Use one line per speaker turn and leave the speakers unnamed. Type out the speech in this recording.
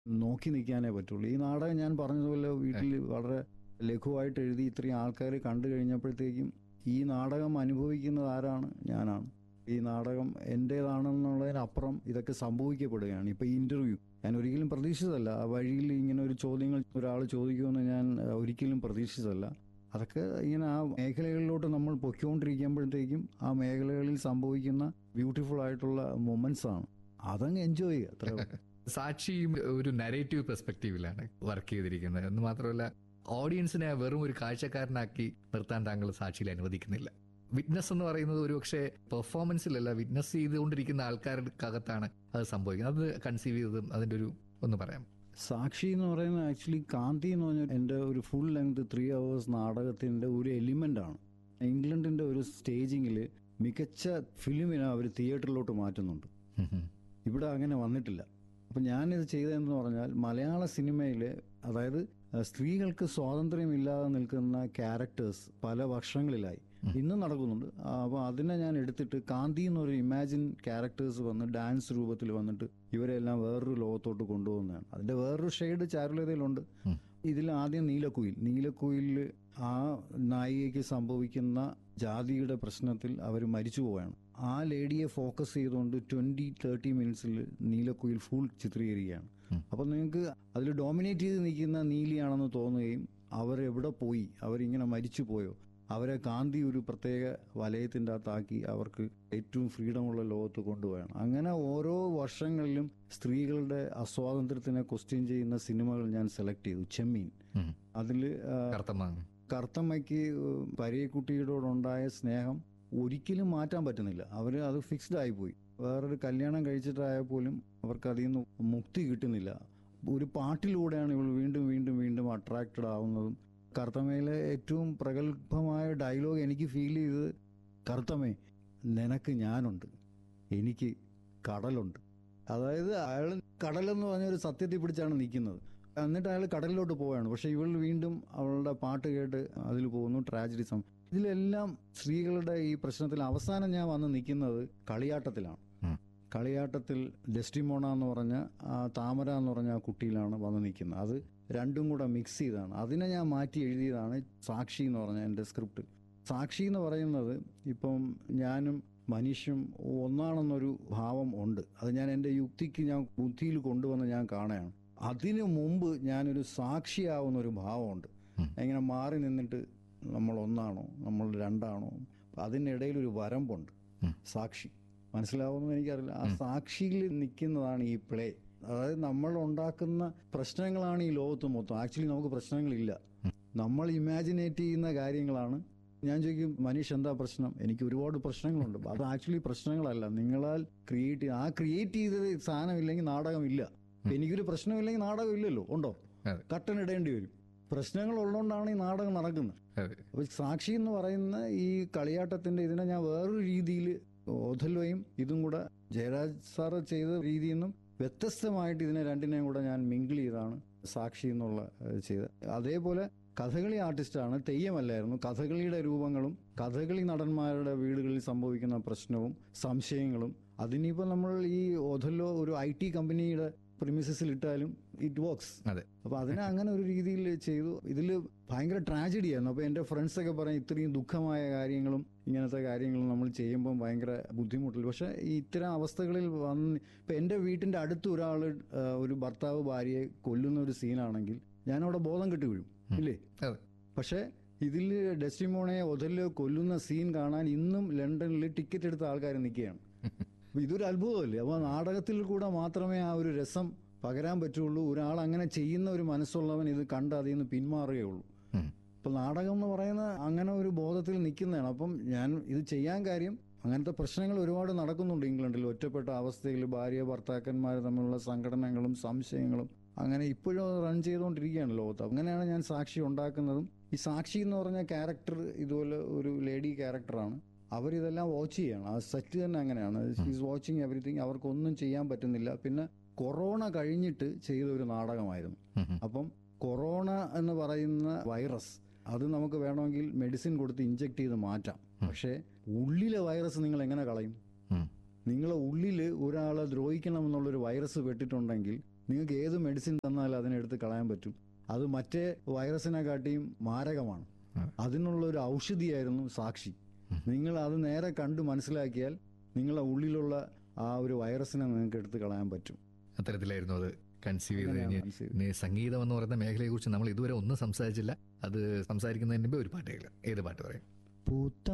നോക്കി നിൽക്കാനേ പറ്റുള്ളൂ ഈ നാടകം ഞാൻ പറഞ്ഞതുപോലെ വീട്ടിൽ വളരെ ലഘുവായിട്ട് എഴുതി ഇത്രയും ആൾക്കാർ കണ്ടു കഴിഞ്ഞപ്പോഴത്തേക്കും ഈ നാടകം അനുഭവിക്കുന്നത് ആരാണ് ഞാനാണ് ഈ നാടകം എൻ്റേതാണെന്നുള്ളതിനപ്പുറം ഇതൊക്കെ സംഭവിക്കപ്പെടുകയാണ് ഇപ്പൊ ഈ ഇന്റർവ്യൂ ഞാൻ ഒരിക്കലും പ്രതീക്ഷിച്ചതല്ല ആ വഴിയിൽ ഇങ്ങനെ ഒരു ചോദ്യങ്ങൾ ഒരാൾ ചോദിക്കുമെന്ന് ഞാൻ അഹ്, ഒരിക്കലും പ്രതീക്ഷിച്ചതല്ല അതൊക്കെ ഇങ്ങനെ ആ മേഖലകളിലോട്ട് നമ്മൾ പൊയ്ക്കൊണ്ടിരിക്കുമ്പോഴത്തേക്കും ആ മേഖലകളിൽ സംഭവിക്കുന്ന ബ്യൂട്ടിഫുൾ ആയിട്ടുള്ള മൊമെന്റ്സ് ആണ് അതങ്ങ് എൻജോയ് ചെയ്യുക അത്രേ ഉള്ളൂ.
സാക്ഷിയും ഒരു നരേറ്റീവ് പെർസ്പെക്റ്റീവിലാണ് വർക്ക് ചെയ്തിരിക്കുന്നത് എന്ന് മാത്രമല്ല ഓഡിയൻസിനെ വെറും ഒരു കാഴ്ചക്കാരനാക്കി നിർത്താൻ താങ്കൾ സാക്ഷിയിൽ അനുവദിക്കുന്നില്ല വിറ്റ്നസ് എന്ന് പറയുന്നത് ഒരുപക്ഷെ പെർഫോമൻസിലല്ല വിറ്റ്നസ് ചെയ്തുകൊണ്ടിരിക്കുന്ന ആൾക്കാർക്കകത്താണ് അത് സംഭവിക്കുന്നത് അത് കൺസീവ് ചെയ്തതും അതിന്റെ ഒരു ഒന്ന് പറയാം
സാക്ഷി എന്ന് പറയുന്നത് ആക്ച്വലി കാന്തി എന്ന് പറഞ്ഞ എൻ്റെ ഒരു ഫുൾ ലെങ്ത് ത്രീ അവേഴ്സ് നാടകത്തിൻ്റെ ഒരു എലിമെൻ്റ് ആണ് ഇംഗ്ലണ്ടിൻ്റെ ഒരു സ്റ്റേജിങ്ങിൽ മികച്ച ഫിലിമിനെ അവർ തിയേറ്ററിലോട്ട് മാറ്റുന്നുണ്ട്
ഉം ഉം.
ഇവിടെ അങ്ങനെ വന്നിട്ടില്ല അപ്പം ഞാനിത് ചെയ്തതെന്ന് പറഞ്ഞാൽ മലയാള സിനിമയിൽ അതായത് അഹ്, സ്ത്രീകൾക്ക് സ്വാതന്ത്ര്യമില്ലാതെ നിൽക്കുന്ന ക്യാരക്ടേഴ്സ് പല വർഷങ്ങളിലായി ഇന്നും നടക്കുന്നുണ്ട് അപ്പോൾ അതിനെ ഞാൻ എടുത്തിട്ട് കാന്തി എന്നൊരു ഇമാജിൻ ക്യാരക്ടേഴ്സ് വന്ന് ഡാൻസ് രൂപത്തിൽ വന്നിട്ട് ഇവരെല്ലാം വേറൊരു ലോകത്തോട്ട് കൊണ്ടുപോകുന്നതാണ് അതിന്റെ വേറൊരു ഷെയ്ഡ് ചാരുലതയിലുണ്ട്
ഉം.
ഇതിൽ ആദ്യം നീലക്കുയിൽ നീലക്കുയിലിൽ ആ നായികയ്ക്ക് സംഭവിക്കുന്ന ജാതിയുടെ പ്രശ്നത്തിൽ അവർ മരിച്ചു പോവുകയാണ് ആ ലേഡിയെ ഫോക്കസ് ചെയ്തുകൊണ്ട് ട്വന്റി തേർട്ടി മിനിറ്റ്സിൽ നീലക്കുയിൽ ഫുൾ ചിത്രീകരിക്കുകയാണ്
ഉം.
അപ്പൊ നിങ്ങൾക്ക് അതിൽ ഡോമിനേറ്റ് ചെയ്ത് നിൽക്കുന്ന നീലിയാണെന്ന് തോന്നുകയും അവരെവിടെ പോയി അവരിങ്ങനെ മരിച്ചു പോയോ അവരെ കാന്തി ഒരു പ്രത്യേക വലയത്തിൻ്റെ അകത്താക്കി അവർക്ക് ഏറ്റവും ഫ്രീഡമുള്ള ലോകത്ത് കൊണ്ടുപോയാണ് അങ്ങനെ ഓരോ വർഷങ്ങളിലും സ്ത്രീകളുടെ അസ്വാതന്ത്ര്യത്തിനെ ക്വസ്റ്റ്യൻ ചെയ്യുന്ന സിനിമകൾ ഞാൻ സെലക്ട് ചെയ്തു ചെമ്മീൻ
ഉം.
അതിൽ
കറുത്തമാങ്ങ
കറുത്തമ്മയ്ക്ക് പരയക്കുട്ടിയോടുണ്ടായ സ്നേഹം ഒരിക്കലും മാറ്റാൻ പറ്റുന്നില്ല അവർ അത് ഫിക്സ്ഡ് ആയിപ്പോയി വേറൊരു കല്യാണം കഴിച്ചിട്ടായാൽ പോലും അവർക്ക് അതിൽ നിന്ന് മുക്തി കിട്ടുന്നില്ല ഒരു പാട്ടിലൂടെയാണ് ഇവൾ വീണ്ടും വീണ്ടും വീണ്ടും അട്രാക്റ്റഡ് ആവുന്നതും കറുത്തമ്മയിലെ ഏറ്റവും പ്രഗത്ഭമായ ഡയലോഗ് എനിക്ക് ഫീൽ ചെയ്തത് കറുത്തമ്മേ നിനക്ക് ഞാനുണ്ട് എനിക്ക് കടലുണ്ട് അതായത് അയാൾ കടലെന്ന് പറഞ്ഞ ഒരു സത്യത്തിൽ പിടിച്ചാണ് നിൽക്കുന്നത് എന്നിട്ട് അയാൾ കടലിലോട്ട് പോവുകയാണ് പക്ഷെ ഇവൾ വീണ്ടും അവളുടെ പാട്ട് കേട്ട് അതിൽ പോകുന്നു ട്രാജഡി സം ഇതിലെല്ലാം സ്ത്രീകളുടെ ഈ പ്രശ്നത്തിൽ അവസാനം ഞാൻ വന്ന് നിൽക്കുന്നത് കളിയാട്ടത്തിലാണ്
ഉം.
കളിയാട്ടത്തിൽ ഡെസ്റ്റിമോണ എന്ന് പറഞ്ഞ ആ താമര എന്ന് പറഞ്ഞ ആ കുട്ടിയിലാണ് വന്ന് നിൽക്കുന്നത് അത് രണ്ടും കൂടെ മിക്സ് ചെയ്താണ് അതിനെ ഞാൻ മാറ്റി എഴുതിയതാണ് സാക്ഷി എന്ന് പറഞ്ഞ എൻ്റെ സ്ക്രിപ്റ്റ് സാക്ഷി എന്ന് പറയുന്നത് ഇപ്പം ഞാനും മനുഷ്യം ഒന്നാണെന്നൊരു ഭാവം ഉണ്ട് അത് ഞാൻ എൻ്റെ യുക്തിക്ക് ഞാൻ ബുദ്ധിയിൽ കൊണ്ടുവന്ന് ഞാൻ കാണുകയാണ് അതിനു മുമ്പ് ഞാനൊരു സാക്ഷിയാവുന്ന ഒരു ഭാവമുണ്ട്
ഉം.
ഇങ്ങനെ മാറി നിന്നിട്ട് നമ്മൾ ഒന്നാണോ നമ്മൾ രണ്ടാണോ അതിനിടയിൽ ഒരു വരമ്പുണ്ട്
ഉം.
സാക്ഷി മനസ്സിലാവുമെന്ന് എനിക്കറിയില്ല ആ സാക്ഷിയിൽ നിൽക്കുന്നതാണ് ഈ പ്ലേ അതായത് നമ്മൾ ഉണ്ടാക്കുന്ന പ്രശ്നങ്ങളാണ് ഈ ലോകത്ത് മൊത്തം ആക്ച്വലി നമുക്ക് പ്രശ്നങ്ങളില്ല നമ്മൾ ഇമാജിനേറ്റ് ചെയ്യുന്ന കാര്യങ്ങളാണ് ഞാൻ ചോദിക്കും മനീഷ് എന്താ പ്രശ്നം എനിക്ക് ഒരുപാട് പ്രശ്നങ്ങളുണ്ട് അത് ആക്ച്വലി പ്രശ്നങ്ങളല്ല നിങ്ങളാൽ ക്രിയേറ്റ് ആ ക്രിയേറ്റ് ചെയ്തത് സാധനമില്ലെങ്കിൽ നാടകമില്ല ഇപ്പൊ എനിക്കൊരു പ്രശ്നമില്ലെങ്കിൽ നാടകം ഇല്ലല്ലോ ഉണ്ടോ
അതെ.
കട്ടൻ ഇടേണ്ടി വരും പ്രശ്നങ്ങൾ ഉള്ളതുകൊണ്ടാണ് ഈ നാടകം നടക്കുന്നത്
അതെ
അപ്പൊ സാക്ഷി എന്ന് പറയുന്ന ഈ കളിയാട്ടത്തിന്റെ ഇതിനെ ഞാൻ വേറൊരു രീതിയിൽ ഓഥല്ലോയും ഇതും കൂടെ ജയരാജ് സാറ് ചെയ്ത രീതിയിൽ നിന്നും വ്യത്യസ്തമായിട്ട് ഇതിനെ രണ്ടിനെയും കൂടെ ഞാൻ മിങ്കിൾ ചെയ്താണ് സാക്ഷി എന്നുള്ള ഏഹ്, ചെയ്തത് അതേപോലെ കഥകളി ആർട്ടിസ്റ്റാണ് തെയ്യമല്ലായിരുന്നു കഥകളിയുടെ രൂപങ്ങളും കഥകളി നടന്മാരുടെ വീടുകളിൽ സംഭവിക്കുന്ന പ്രശ്നവും സംശയങ്ങളും അതിനിപ്പോൾ നമ്മൾ ഈ ഓഥല്ലോ ഒരു ഐ ടി കമ്പനിയുടെ പ്രിമിസസിൽ ഇട്ടാലും ഇറ്റ് വർക്ക്സ്
അതെ
അപ്പൊ അതിനെ അങ്ങനെ ഒരു രീതിയിൽ ചെയ്തു ഇതിൽ ഭയങ്കര ട്രാജഡി ആയിരുന്നു അപ്പൊ എന്റെ ഫ്രണ്ട്സ് ഒക്കെ പറയും ഇത്രയും ദുഃഖമായ കാര്യങ്ങളും ഇങ്ങനത്തെ കാര്യങ്ങളും നമ്മൾ ചെയ്യുമ്പോൾ ഭയങ്കര ബുദ്ധിമുട്ടില്ല പക്ഷെ ഈ ഇത്തരം അവസ്ഥകളിൽ വന്ന് ഇപ്പൊ എന്റെ വീട്ടിന്റെ അടുത്ത് ഒരാൾ ഒരു ഭർത്താവ് ഭാര്യയെ കൊല്ലുന്ന ഒരു സീനാണെങ്കിൽ ഞാനവിടെ ബോധം കെട്ടി വീഴും ഇല്ലേ
അതെ
പക്ഷെ ഇതിൽ ഡെസ്റ്റിമോണെ ഒതല്ലോ കൊല്ലുന്ന സീൻ കാണാൻ ഇന്നും ലണ്ടനിൽ ടിക്കറ്റ് എടുത്ത ആൾക്കാർ നിൽക്കുകയാണ് അപ്പൊ ഇതൊരു അത്ഭുതമല്ലേ അപ്പോൾ നാടകത്തിൽ കൂടെ മാത്രമേ ആ ഒരു രസം പകരാൻ പറ്റുള്ളൂ ഒരാൾ അങ്ങനെ ചെയ്യുന്ന ഒരു മനസ്സുള്ളവൻ ഇത് കണ്ട് അതിൽ നിന്ന് പിന്മാറുകയുള്ളൂ
ഉം.
ഇപ്പൊ നാടകം എന്ന് പറയുന്ന അങ്ങനെ ഒരു ബോധത്തിൽ നിൽക്കുന്നതാണ് അപ്പം ഞാൻ ഇത് ചെയ്യാൻ കാര്യം അങ്ങനത്തെ പ്രശ്നങ്ങൾ ഒരുപാട് നടക്കുന്നുണ്ട് ഇംഗ്ലണ്ടിൽ ഒറ്റപ്പെട്ട അവസ്ഥയിൽ ഭാര്യ ഭർത്താക്കന്മാർ തമ്മിലുള്ള സംഘടനകളും സംശയങ്ങളും അങ്ങനെ ഇപ്പോഴും റൺ ചെയ്തുകൊണ്ടിരിക്കുകയാണ് ലോകത്ത് അങ്ങനെയാണ് ഞാൻ സാക്ഷി ഉണ്ടാക്കുന്നതും ഈ സാക്ഷി എന്ന് പറഞ്ഞ ക്യാരക്ടർ ഇതുപോലെ ഒരു ലേഡി ക്യാരക്ടറാണ് അവരിതെല്ലാം വാച്ച് ചെയ്യണം ആ സെറ്റ് തന്നെ അങ്ങനെയാണ് ഷീസ് വാച്ചിങ് എവറിത്തിങ് അവർക്കൊന്നും ചെയ്യാൻ പറ്റുന്നില്ല പിന്നെ കൊറോണ കഴിഞ്ഞിട്ട് ചെയ്ത ഒരു നാടകമായിരുന്നു
ഉം ഉം.
അപ്പം കൊറോണ എന്ന് പറയുന്ന വൈറസ് അത് നമുക്ക് വേണമെങ്കിൽ മെഡിസിൻ കൊടുത്ത് ഇഞ്ചെക്ട് ചെയ്ത് മാറ്റാം പക്ഷേ ഉള്ളിലെ വൈറസ് നിങ്ങൾ എങ്ങനെ കളയും
ഉം.
നിങ്ങളെ ഉള്ളിൽ ഒരാളെ ദ്രോഹിക്കണം എന്നുള്ളൊരു വൈറസ് പെട്ടിട്ടുണ്ടെങ്കിൽ നിങ്ങൾക്ക് ഏത് മെഡിസിൻ തന്നാലും അതിനെടുത്ത് കളയാൻ പറ്റും അത് മറ്റേ വൈറസിനെ കാട്ടിയും മാരകമാണ്
ഉം.
അതിനുള്ള ഒരു ഔഷധിയായിരുന്നു സാക്ഷി
ഉം.
നിങ്ങൾ അത് നേരെ കണ്ട് മനസ്സിലാക്കിയാൽ നിങ്ങളുടെ ഉള്ളിലുള്ള ആ ഒരു വൈറസിനെ നിങ്ങൾക്ക് എടുത്ത് കളയാൻ പറ്റും
അത്തരത്തിലായിരുന്നു അത് കൺസീവ് ചെയ്ത്
അങ്ങനെയാണ്
കഴിഞ്ഞ്
മനസ്സിലായത്.
പിന്നെ സംഗീതം എന്ന് പറയുന്ന മേഖലയെക്കുറിച്ച് നമ്മൾ ഇതുവരെ ഒന്നും സംസാരിച്ചില്ല അത് സംസാരിക്കുന്നതിന് മുമ്പേ ഒരു പാട്ട് കേൾക്കാം ഏത് പാട്ട് പറയും
പൂത്ത